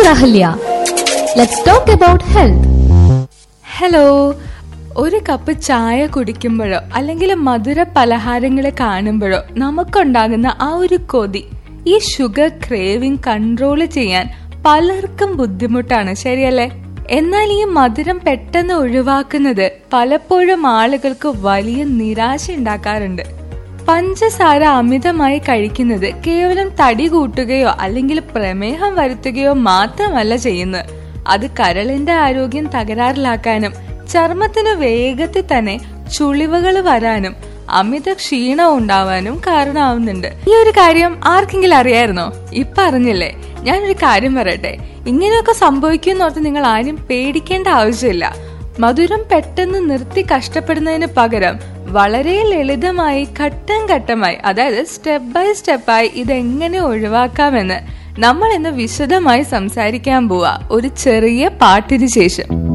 Dr. Ahalya. Let's talk about health. Hello ഒരു cup ചായ കുടിക്കുമ്പോഴോ അല്ലെങ്കിൽ മധുര പലഹാരങ്ങൾ കാണുമ്പോഴോ നമുക്കുണ്ടാകുന്ന ആ ഒരു കൊതി ഈ ഷുഗർ ക്രേവിംഗ് കൺട്രോൾ ചെയ്യാൻ പലർക്കും ബുദ്ധിമുട്ടാണ് ശരിയല്ലേ എന്നാൽ ഈ മധുരം പെട്ടെന്ന് ഒഴിവാക്കുന്നത് പലപ്പോഴും ആളുകൾക്ക് വലിയ നിരാശ ഉണ്ടാക്കാറുണ്ട് പഞ്ചസാര അമിതമായി കഴിക്കുന്നത് കേവലം തടി കൂട്ടുകയോ അല്ലെങ്കിൽ പ്രമേഹം വരുത്തുകയോ മാത്രമല്ല ചെയ്യുന്നത് അത് കരളിന്റെ ആരോഗ്യം തകരാറിലാക്കാനും ചർമ്മത്തിന് വേഗത്തിൽ തന്നെ ചുളിവുകൾ വരാനും അമിത ക്ഷീണം ഉണ്ടാവാനും കാരണമാവുന്നുണ്ട് ഈ ഒരു കാര്യം ആർക്കെങ്കിലും അറിയായിരുന്നോ ഇപ്പൊ അറിഞ്ഞില്ലേ ഞാനൊരു കാര്യം പറയട്ടെ ഇങ്ങനെയൊക്കെ സംഭവിക്കുന്നോർത്ത് നിങ്ങൾ ആരും പേടിക്കേണ്ട ആവശ്യമില്ല മധുരം പെട്ടെന്ന് നിർത്തി കഷ്ടപ്പെടുന്നതിന് പകരം വളരെ ലളിതമായി ഘട്ടം ഘട്ടമായി അതായത് സ്റ്റെപ്പ് ബൈ സ്റ്റെപ്പായി ഇതെങ്ങനെ ഒഴിവാക്കാമെന്ന് നമ്മൾ ഇന്ന് വിശദമായി സംസാരിക്കാൻ പോവാ ഒരു ചെറിയ പാട്ടിന് ശേഷം